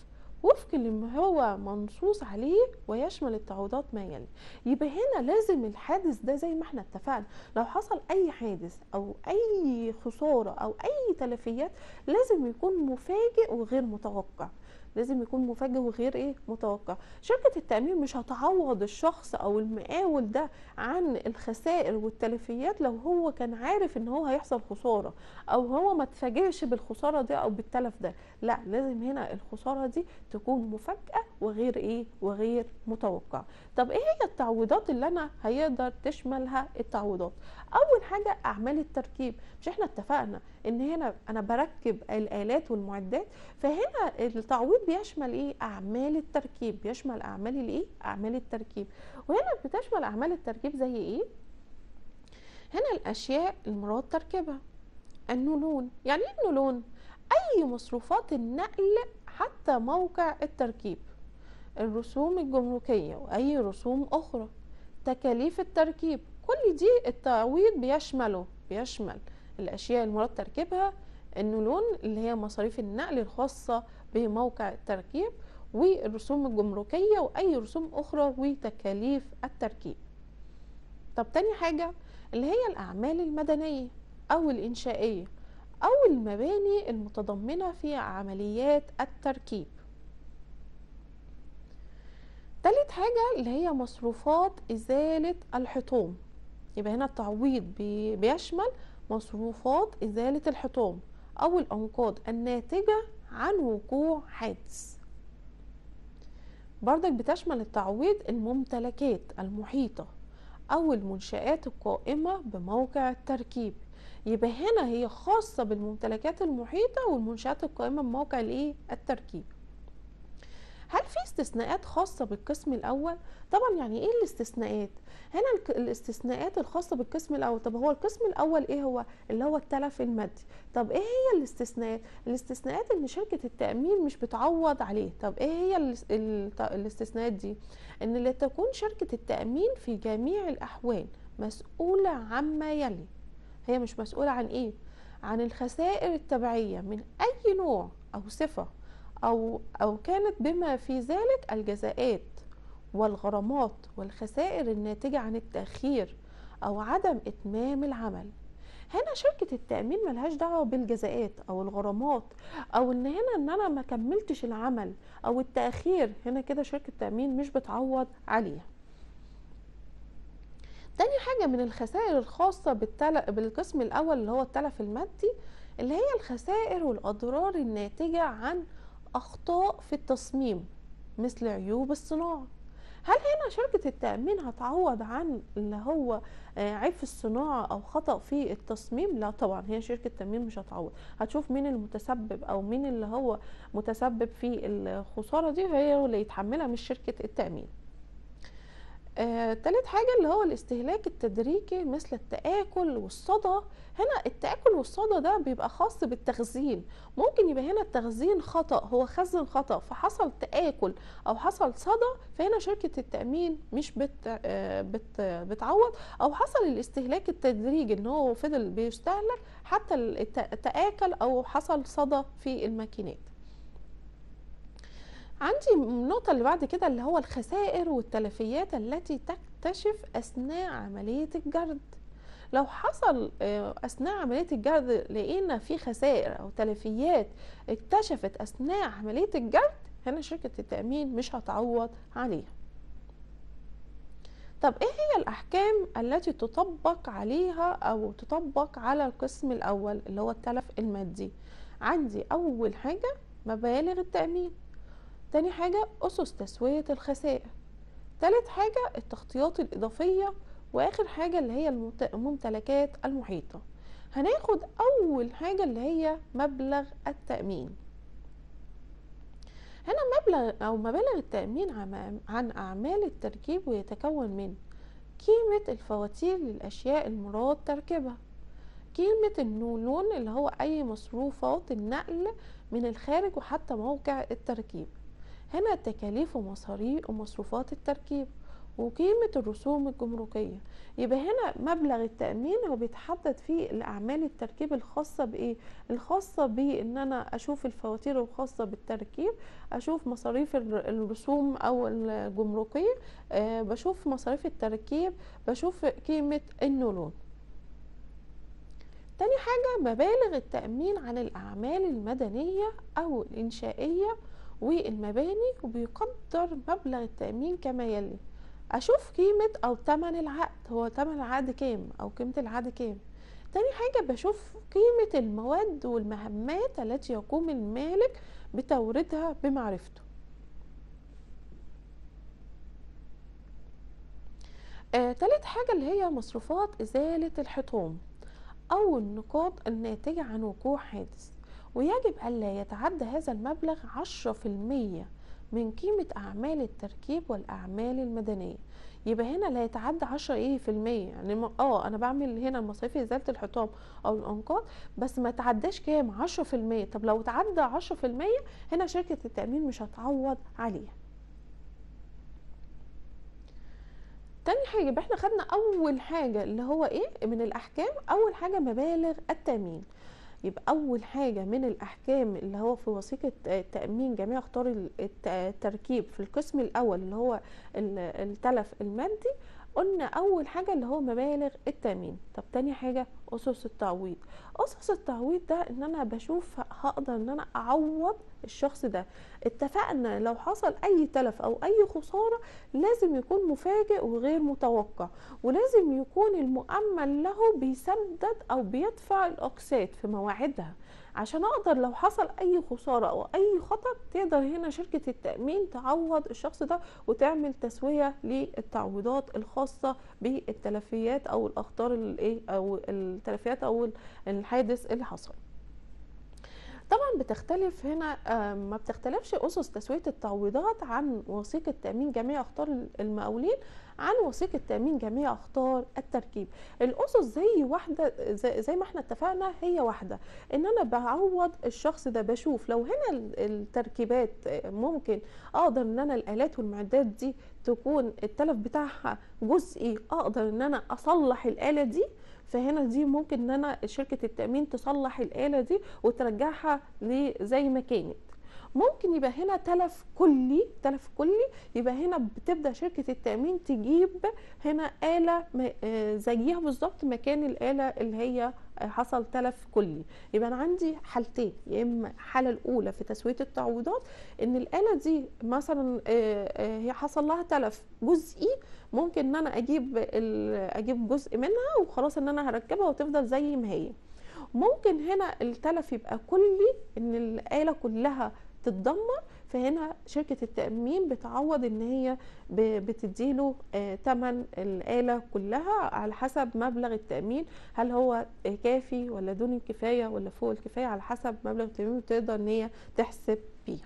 وفق اللي هو منصوص عليه ويشمل التعويضات ما يلي يبقى هنا لازم الحادث ده زي ما احنا اتفقنا لو حصل اي حادث او اي خسارة او اي تلفيات لازم يكون مفاجئ وغير متوقع لازم يكون مفاجئ وغير ايه متوقع شركة التأمين مش هتعوض الشخص او المقاول ده عن الخسائر والتلفيات لو هو كان عارف ان هو هيحصل خسارة او هو ما اتفاجئش بالخسارة دي او بالتلف ده لا لازم هنا الخسارة دي تكون مفاجأة وغير ايه وغير متوقع طب ايه هي التعويضات اللي انا هيقدر تشملها التعويضات اول حاجة اعمال التركيب مش احنا اتفقنا ان هنا انا بركب الالات والمعدات فهنا التعويض بيشمل ايه اعمال التركيب بيشمل اعمال الايه اعمال التركيب وهنا بتشمل اعمال التركيب زي ايه هنا الاشياء المراد تركيبها النولون يعني ايه النولون اي مصروفات النقل حتى موقع التركيب الرسوم الجمركية وأي رسوم أخرى تكاليف التركيب كل دي التعويض بيشمله بيشمل الأشياء المراد تركيبها النولون اللي هي مصاريف النقل الخاصة بموقع التركيب والرسوم الجمركية وأي رسوم أخرى وتكاليف التركيب طب تاني حاجة اللي هي الأعمال المدنية أو الإنشائية أو المباني المتضمنة في عمليات التركيب تالت حاجة اللي هي مصروفات إزالة الحطام يبقى هنا التعويض بي- بيشمل مصروفات إزالة الحطام أو الأنقاض الناتجة عن وقوع حادث بردك بتشمل التعويض الممتلكات المحيطة أو المنشآت القائمة بموقع التركيب يبقى هنا هي خاصة بالممتلكات المحيطة والمنشآت القائمة بموقع الإيه؟ التركيب هل في استثناءات خاصة بالقسم الأول؟ طبعا يعني إيه الاستثناءات؟ هنا الك- الاستثناءات الخاصة بالقسم الأول طب هو القسم الأول إيه هو؟ اللي هو التلف المادي طب إيه هي الاستثناءات؟ الاستثناءات إن شركة التأمين مش بتعوض عليه طب إيه هي الاس- الت- الاستثناءات دي؟ إن لا تكون شركة التأمين في جميع الأحوال مسؤولة عما يلي هي مش مسؤولة عن إيه؟ عن الخسائر التبعية من أي نوع أو صفة أو أو كانت بما في ذلك الجزاءات والغرامات والخسائر الناتجة عن التأخير أو عدم إتمام العمل هنا شركة التأمين ملهاش دعوة بالجزاءات أو الغرامات أو إن هنا إن أنا ما كملتش العمل أو التأخير هنا كده شركة التأمين مش بتعوض عليها تاني حاجة من الخسائر الخاصة بالتل... بالقسم الأول اللي هو التلف المادي اللي هي الخسائر والأضرار الناتجة عن أخطاء في التصميم مثل عيوب الصناعة هل هنا شركة التأمين هتعوض عن اللي هو آه، عيب في الصناعة أو خطأ في التصميم؟ لا طبعا هي شركة التأمين مش هتعوض هتشوف مين المتسبب أو مين اللي هو متسبب في الخسارة دي هي اللي يتحملها مش شركة التأمين آه، تالت حاجة اللي هو الاستهلاك التدريجي مثل التآكل والصدى هنا التآكل والصدى ده بيبقى خاص بالتخزين ممكن يبقى هنا التخزين خطأ هو خزن خطأ فحصل تآكل أو حصل صدى فهنا شركة التأمين مش بت آه، بت بتعوض أو حصل الاستهلاك التدريجي إن هو فضل بيستهلك حتى الت- تآكل أو حصل صدى في الماكينات عندي النقطة اللي بعد كده اللي هو الخسائر والتلفيات التي تكتشف أثناء عملية الجرد لو حصل آه، أثناء عملية الجرد لقينا في خسائر أو تلفيات اكتشفت أثناء عملية الجرد هنا شركة التأمين مش هتعوض عليها طب ايه هي الأحكام التي تطبق عليها أو تطبق على القسم الأول اللي هو التلف المادي عندي أول حاجة مبالغ التأمين تاني حاجة أسس تسوية الخسائر تالت حاجة التغطيات الإضافية وآخر حاجة اللي هي المت- الممتلكات المحيطة هناخد أول حاجة اللي هي مبلغ التأمين هنا مبلغ أو مبالغ التأمين عن عن أعمال التركيب ويتكون من قيمة الفواتير للأشياء المراد تركيبها قيمة النولون اللي هو أي مصروفات النقل من الخارج وحتى موقع التركيب هنا تكاليف ومصاريف ومصروفات التركيب وقيمة الرسوم الجمركية يبقى هنا مبلغ التأمين هو بيتحدد فيه الأعمال التركيب الخاصة بإيه؟ الخاصة بإن أنا أشوف الفواتير الخاصة بالتركيب أشوف مصاريف الرسوم أو الجمركية أه بشوف مصاريف التركيب بشوف قيمة النولون تاني حاجة مبالغ التأمين عن الأعمال المدنية أو الإنشائية والمباني وبيقدر مبلغ التأمين كما يلي أشوف قيمة أو تمن العقد هو تمن العقد كام أو قيمة العقد كام تاني حاجة بشوف قيمة المواد والمهمات التي يقوم المالك بتوريدها بمعرفته آه، تالت حاجة اللي هي مصروفات إزالة الحطام أو النقاط الناتجة عن وقوع حادث ويجب ألا يتعدى هذا المبلغ عشرة في المية من قيمة أعمال التركيب والأعمال المدنية يبقى هنا لا يتعدى 10 ايه في المية يعني اه انا بعمل هنا المصاريف ازاله الحطام او الانقاض بس ما تعداش كام 10 في المية طب لو تعدى 10 في المية هنا شركه التامين مش هتعوض عليها تاني حاجه يبقى احنا خدنا اول حاجه اللي هو ايه من الاحكام اول حاجه مبالغ التامين يبقى اول حاجه من الاحكام اللي هو في وثيقه تامين جميع اخطار التركيب في القسم الاول اللي هو التلف المادي قلنا اول حاجه اللي هو مبالغ التامين طب تاني حاجه اسس التعويض اسس التعويض ده ان انا بشوف هقدر ان انا اعوض الشخص ده اتفقنا لو حصل اي تلف او اي خساره لازم يكون مفاجئ وغير متوقع ولازم يكون المؤمن له بيسدد او بيدفع الاقساط في مواعيدها عشان اقدر لو حصل اي خساره او اي خطر تقدر هنا شركه التامين تعوض الشخص ده وتعمل تسويه للتعويضات الخاصه بالتلفيات او الاخطار الايه او التلفيات او الحادث اللي حصل طبعا بتختلف هنا ما بتختلفش اسس تسويه التعويضات عن وثيقه تامين جميع اخطار المقاولين عن وثيقه تامين جميع اخطار التركيب الاسس زي واحده زي, زي ما احنا اتفقنا هي واحده ان انا بعوض الشخص ده بشوف لو هنا التركيبات ممكن اقدر ان انا الالات والمعدات دي تكون التلف بتاعها جزئي اقدر ان انا اصلح الاله دي فهنا دي ممكن ان انا شركه التامين تصلح الاله دي وترجعها زي ما كانت ممكن يبقى هنا تلف كلي تلف كلي يبقى هنا بتبدا شركه التامين تجيب هنا اله زيها بالظبط مكان الاله اللي هي حصل تلف كلي يبقى انا عندي حالتين يا اما الحاله الاولى في تسويه التعويضات ان الاله دي مثلا هي حصل لها تلف جزئي ممكن ان انا اجيب اجيب جزء منها وخلاص ان انا هركبها وتفضل زي ما هي ممكن هنا التلف يبقى كلي ان الاله كلها تتدمر فهنا شركة التأمين بتعوض ان هي بتديله تمن الآلة كلها على حسب مبلغ التأمين هل هو كافي ولا دون الكفاية ولا فوق الكفاية على حسب مبلغ التأمين وتقدر ان هي تحسب بيه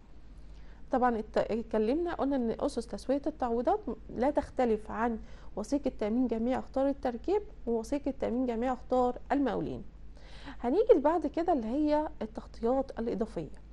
طبعا اتكلمنا قلنا ان اسس تسويه التعويضات لا تختلف عن وثيقه تامين جميع اخطار التركيب ووثيقه تامين جميع اخطار المقاولين هنيجي بعد كده اللي هي التغطيات الاضافيه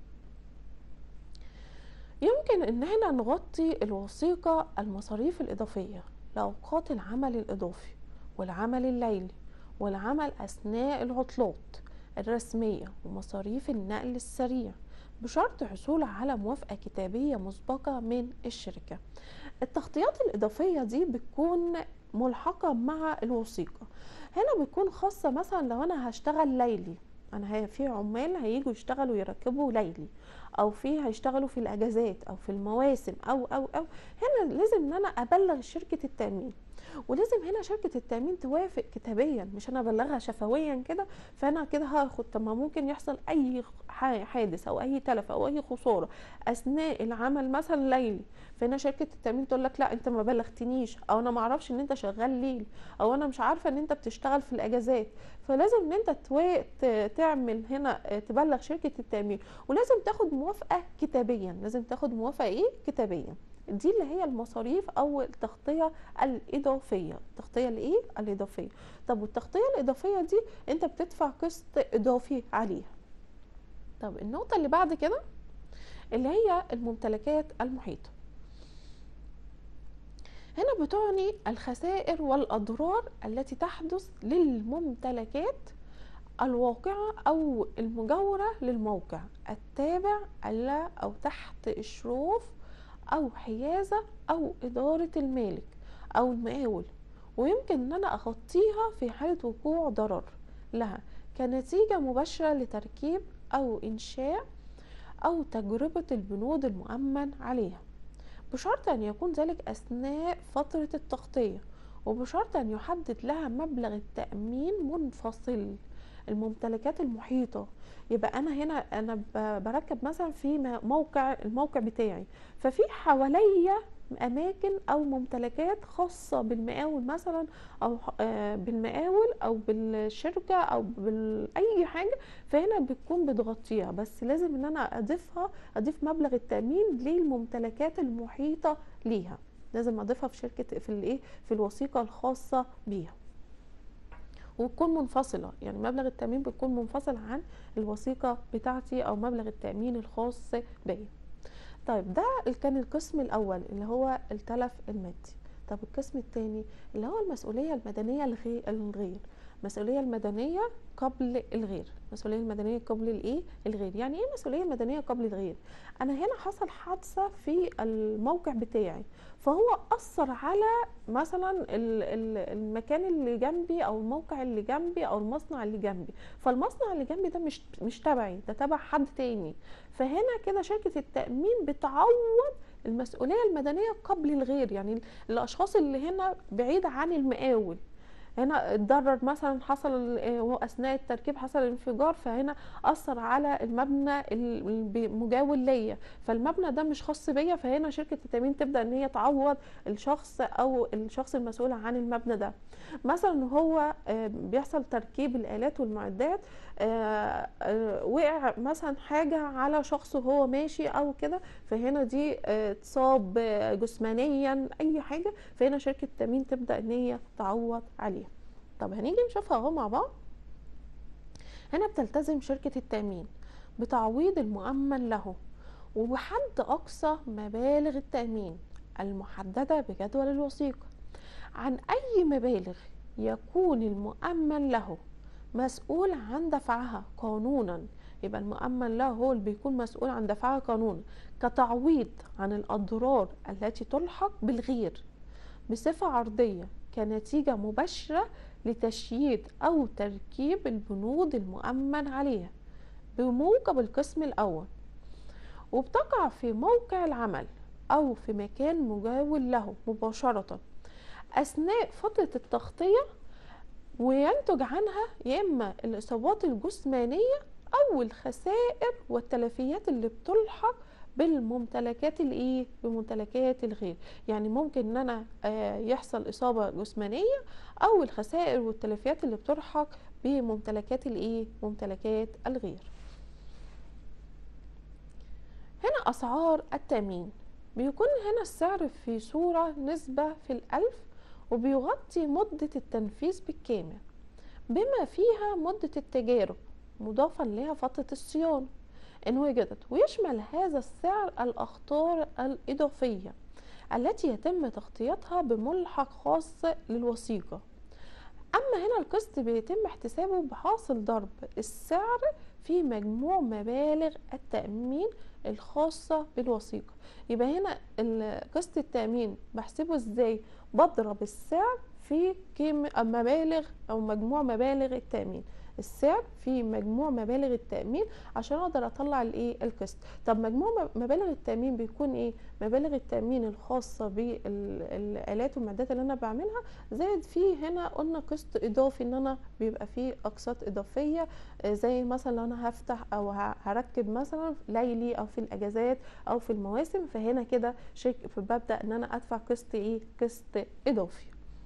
يمكن ان احنا نغطي الوثيقه المصاريف الاضافيه لاوقات العمل الاضافي والعمل الليلي والعمل اثناء العطلات الرسميه ومصاريف النقل السريع بشرط حصول على موافقة كتابية مسبقة من الشركة التغطيات الإضافية دي بتكون ملحقة مع الوثيقة هنا بتكون خاصة مثلا لو أنا هشتغل ليلي أنا في عمال هيجوا يشتغلوا يركبوا ليلي او في هيشتغلوا في الاجازات او في المواسم او او او هنا لازم ان انا ابلغ شركه التامين ولازم هنا شركه التامين توافق كتابيا مش انا ابلغها شفويا كده فانا كده هاخد طب ما ممكن يحصل اي حادث او اي تلف او اي خساره اثناء العمل مثلا ليلي فهنا شركه التامين تقول لك لا انت ما بلغتنيش او انا ما اعرفش ان انت شغال ليل او انا مش عارفه ان انت بتشتغل في الاجازات فلازم ان انت تعمل هنا تبلغ شركه التامين ولازم تاخد موافقه كتابيا لازم تاخد موافقه ايه كتابيا دي اللي هي المصاريف او التغطيه الاضافيه التغطيه الايه الاضافيه طب والتغطيه الاضافيه دي انت بتدفع قسط اضافي عليها طب النقطه اللي بعد كده اللي هي الممتلكات المحيطه هنا بتعني الخسائر والأضرار التي تحدث للممتلكات الواقعة أو المجاورة للموقع التابع إلى أو تحت إشراف أو حيازة أو إدارة المالك أو المقاول ويمكن إن أنا أغطيها في حالة وقوع ضرر لها كنتيجة مباشرة لتركيب أو إنشاء أو تجربة البنود المؤمن عليها بشرط أن يكون ذلك أثناء فترة التغطية وبشرط أن يحدد لها مبلغ التأمين منفصل الممتلكات المحيطة يبقى أنا هنا أنا ب- بركب مثلا في م- موقع الموقع بتاعي ففي حواليا أماكن أو ممتلكات خاصة بالمقاول مثلا أو آه، بالمقاول أو بالشركة أو بأي حاجة فهنا بتكون بتغطيها بس لازم إن أنا أضيفها أضيف مبلغ التأمين للممتلكات المحيطة ليها لازم أضيفها في شركة في الإيه في الوثيقة الخاصة بيها وتكون منفصلة يعني مبلغ التأمين بيكون منفصل عن الوثيقة بتاعتي أو مبلغ التأمين الخاص بيا طيب ده كان القسم الأول اللي هو التلف المادي طب القسم الثاني اللي هو المسؤولية المدنية الغي- الغير المسؤولية المدنية قبل الغير المسؤولية المدنية قبل الايه الغير يعني ايه مسؤولية مدنية قبل الغير انا هنا حصل حادثة في الموقع بتاعي فهو أثر على مثلا ال- ال- المكان اللي جنبي او الموقع اللي جنبي او المصنع اللي جنبي فالمصنع اللي جنبي ده مش مش تبعي ده تبع حد تاني فهنا كده شركة التأمين بتعوض المسؤولية المدنية قبل الغير يعني الأشخاص اللي هنا بعيد عن المقاول هنا اتضرر مثلا حصل آه، اثناء التركيب حصل انفجار فهنا اثر على المبنى المجاور ليا فالمبنى ده مش خاص بيا فهنا شركه التامين تبدا ان هي تعوض الشخص او الشخص المسؤول عن المبنى ده مثلا هو آه، بيحصل تركيب الالات والمعدات آه، آه، وقع مثلا حاجه على شخص وهو ماشي او كده فهنا دي آه، اتصاب آه، جسمانيا اي حاجه فهنا شركه التامين تبدا ان هي تعوض عليها طب هنيجي نشوفها اهو مع بعض هنا بتلتزم شركه التامين بتعويض المؤمن له وبحد اقصى مبالغ التامين المحدده بجدول الوثيقه عن اي مبالغ يكون المؤمن له مسؤول عن دفعها قانونا يبقى المؤمن له هو اللي بيكون مسؤول عن دفعها قانونا كتعويض عن الأضرار التي تلحق بالغير بصفة عرضية كنتيجة مباشرة لتشييد أو تركيب البنود المؤمن عليها بموجب القسم الأول وبتقع في موقع العمل أو في مكان مجاور له مباشرة أثناء فترة التغطية وينتج عنها يا إما الإصابات الجسمانية أو الخسائر والتلفيات اللي بتلحق بالممتلكات الايه بممتلكات الغير يعني ممكن ان انا آه، يحصل اصابه جسمانيه او الخسائر والتلفيات اللي بتلحق بممتلكات الايه ممتلكات الغير هنا اسعار التامين بيكون هنا السعر في صوره نسبه في الالف وبيغطي مده التنفيذ بالكامل بما فيها مده التجارب مضافا لها فتره الصيانه إن وجدت ويشمل هذا السعر الأخطار الإضافية التي يتم تغطيتها بملحق خاص للوثيقة أما هنا القسط بيتم احتسابه بحاصل ضرب السعر في مجموع مبالغ التأمين الخاصة بالوثيقة يبقى هنا ال- قسط التأمين بحسبه ازاي بضرب السعر في قيمة مبالغ أو مجموع مبالغ التأمين السعر في مجموع مبالغ التأمين عشان اقدر اطلع الايه القسط طب مجموع م- مبالغ التأمين بيكون ايه مبالغ التأمين الخاصة بالآلات والمعدات اللي انا بعملها زائد فيه هنا قلنا قسط اضافي ان انا بيبقى فيه اقساط اضافية آه، زي مثلا لو انا هفتح او ه- هركب مثلا ليلي او في الاجازات او في المواسم فهنا كده شيك فببدأ ان انا ادفع قسط ايه قسط اضافي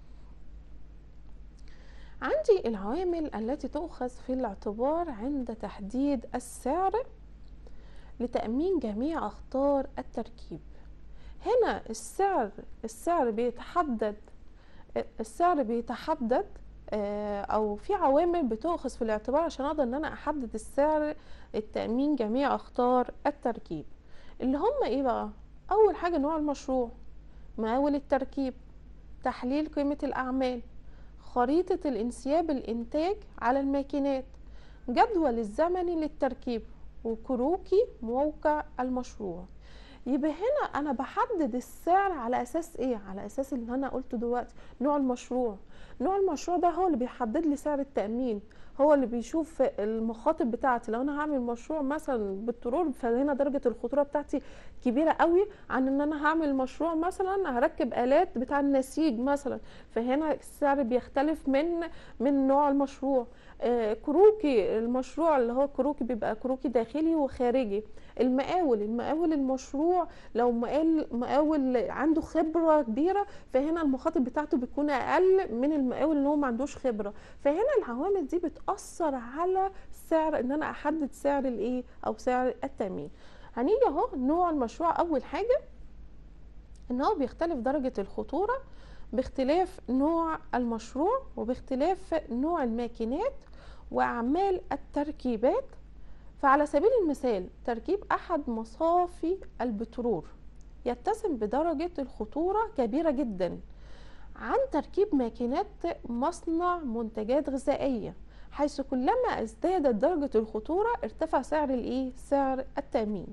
عندي العوامل التي تؤخذ في الاعتبار عند تحديد السعر لتأمين جميع أخطار التركيب هنا السعر السعر بيتحدد السعر بيتحدد آه، او في عوامل بتؤخذ في الاعتبار عشان اقدر ان انا احدد السعر التأمين جميع اخطار التركيب اللي هم ايه بقى اول حاجة نوع المشروع مقاول التركيب تحليل قيمة الأعمال خريطة الانسياب الإنتاج على الماكينات جدول الزمني للتركيب وكروكي موقع المشروع يبقى هنا انا بحدد السعر على اساس ايه على اساس اللي انا قلته دلوقتي نوع المشروع نوع المشروع ده هو اللي بيحدد لي سعر التامين هو اللي بيشوف المخاطر بتاعتي لو انا هعمل مشروع مثلا بالترور فهنا درجه الخطوره بتاعتي كبيره قوي عن ان انا هعمل مشروع مثلا هركب الات بتاع النسيج مثلا فهنا السعر بيختلف من من نوع المشروع آه، كروكي المشروع اللي هو كروكي بيبقى كروكي داخلي وخارجي المقاول المقاول المشروع لو مقاول مقاول عنده خبره كبيره فهنا المخاطر بتاعته بتكون اقل من المقاول اللي هو ما عندوش خبره فهنا العوامل دي بتاثر على سعر ان انا احدد سعر الايه او سعر التامين هنيجي اهو نوع المشروع اول حاجه ان هو بيختلف درجه الخطوره باختلاف نوع المشروع وباختلاف نوع الماكينات واعمال التركيبات فعلى سبيل المثال تركيب احد مصافي البترول يتسم بدرجه الخطوره كبيره جدا عن تركيب ماكينات مصنع منتجات غذائيه حيث كلما ازدادت درجه الخطوره ارتفع سعر الايه سعر التامين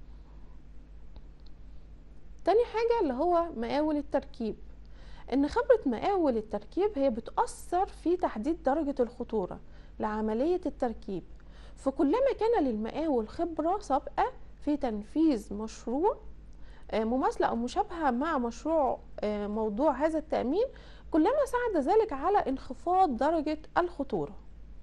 تاني حاجه اللي هو مقاول التركيب ان خبره مقاول التركيب هي بتاثر في تحديد درجه الخطوره لعمليه التركيب فكلما كان للمقاول خبره سابقه في تنفيذ مشروع آه، مماثله او مشابهه مع مشروع آه، موضوع هذا التامين كلما ساعد ذلك على انخفاض درجه الخطوره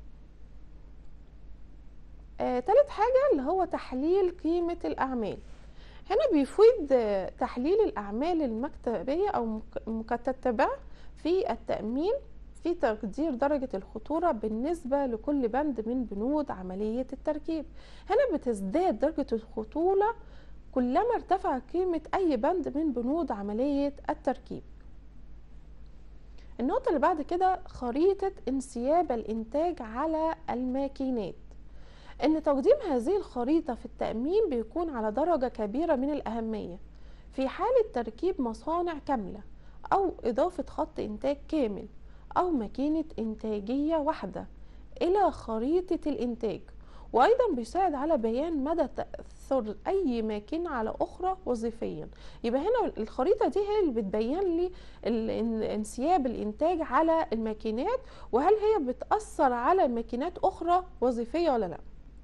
آه، تالت حاجه اللي هو تحليل قيمه الاعمال هنا بيفيد آه، تحليل الأعمال المكتبية أو مكتتبة في التأمين في تقدير درجة الخطورة بالنسبة لكل بند من بنود عملية التركيب هنا بتزداد درجة الخطورة كلما ارتفع قيمة أي بند من بنود عملية التركيب النقطة اللي بعد كده خريطة انسياب الإنتاج على الماكينات ان تقديم هذه الخريطة في التأمين بيكون على درجة كبيرة من الأهمية في حالة تركيب مصانع كاملة أو إضافة خط إنتاج كامل أو ماكينة إنتاجية واحدة إلى خريطة الإنتاج وأيضا بيساعد على بيان مدى تأثر أي ماكينة على أخرى وظيفيا يبقى هنا الخريطة دي هي اللي بتبين لي انسياب الإنتاج على الماكينات وهل هي بتأثر على ماكينات أخرى وظيفية ولا لأ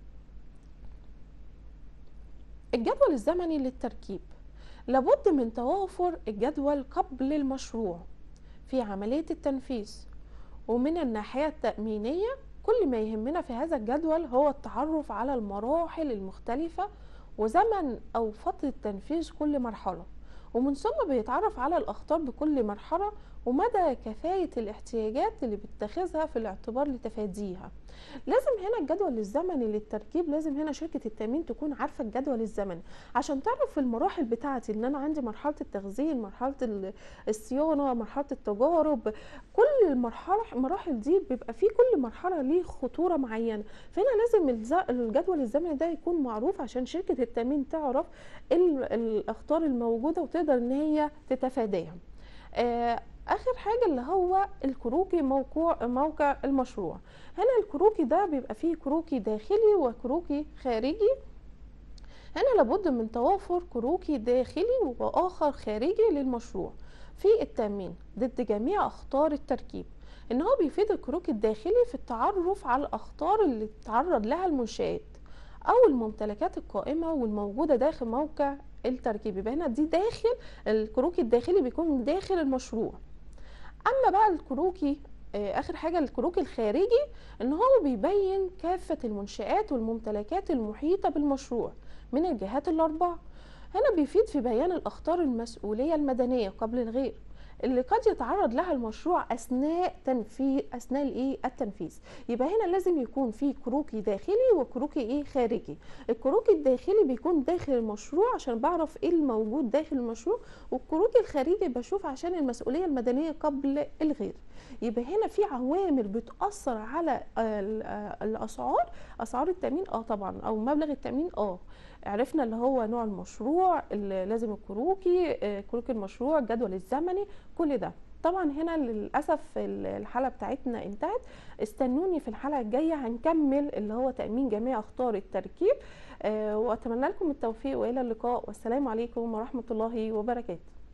الجدول الزمني للتركيب لابد من توافر الجدول قبل المشروع في عملية التنفيذ ومن الناحية التأمينية كل ما يهمنا في هذا الجدول هو التعرف على المراحل المختلفة وزمن أو فترة تنفيذ كل مرحلة ومن ثم بيتعرف على الأخطار بكل مرحلة ومدى كفاية الاحتياجات اللي بتتخذها في الاعتبار لتفاديها لازم هنا الجدول الزمني للتركيب لازم هنا شركه التامين تكون عارفه الجدول الزمني عشان تعرف المراحل بتاعتي ان انا عندي مرحله التخزين مرحله الصيانه مرحله التجارب كل المرحله المراحل دي بيبقى في كل مرحله ليه خطوره معينه فهنا لازم الجدول الزمني ده يكون معروف عشان شركه التامين تعرف الاخطار الموجوده وتقدر ان هي تتفاداها آه اخر حاجه اللي هو الكروكي موقع موقع المشروع هنا الكروكي ده بيبقى فيه كروكي داخلي وكروكي خارجي هنا لابد من توافر كروكي داخلي واخر خارجي للمشروع في التامين ضد جميع اخطار التركيب ان هو بيفيد الكروكي الداخلي في التعرف على الاخطار اللي تتعرض لها المنشآت او الممتلكات القائمه والموجوده داخل موقع التركيب يبقى هنا دي داخل الكروكي الداخلي بيكون داخل المشروع اما بقى الكروكي آه، اخر حاجه الكروكي الخارجي ان هو بيبين كافه المنشات والممتلكات المحيطه بالمشروع من الجهات الاربعه هنا بيفيد في بيان الاخطار المسؤوليه المدنيه قبل الغير اللي قد يتعرض لها المشروع اثناء تنفيذ اثناء الايه التنفيذ يبقى هنا لازم يكون في كروكي داخلي وكروكي ايه خارجي الكروكي الداخلي بيكون داخل المشروع عشان بعرف ايه الموجود داخل المشروع والكروكي الخارجي بشوف عشان المسؤوليه المدنيه قبل الغير يبقى هنا في عوامل بتاثر على الاسعار اسعار التامين اه طبعا او مبلغ التامين اه عرفنا اللي هو نوع المشروع اللي لازم الكروكي آه، كروكي المشروع الجدول الزمني كل ده طبعا هنا للاسف الحلقه بتاعتنا انتهت استنوني في الحلقه الجايه هنكمل اللي هو تامين جميع اخطار التركيب آه، واتمنى لكم التوفيق والى اللقاء والسلام عليكم ورحمه الله وبركاته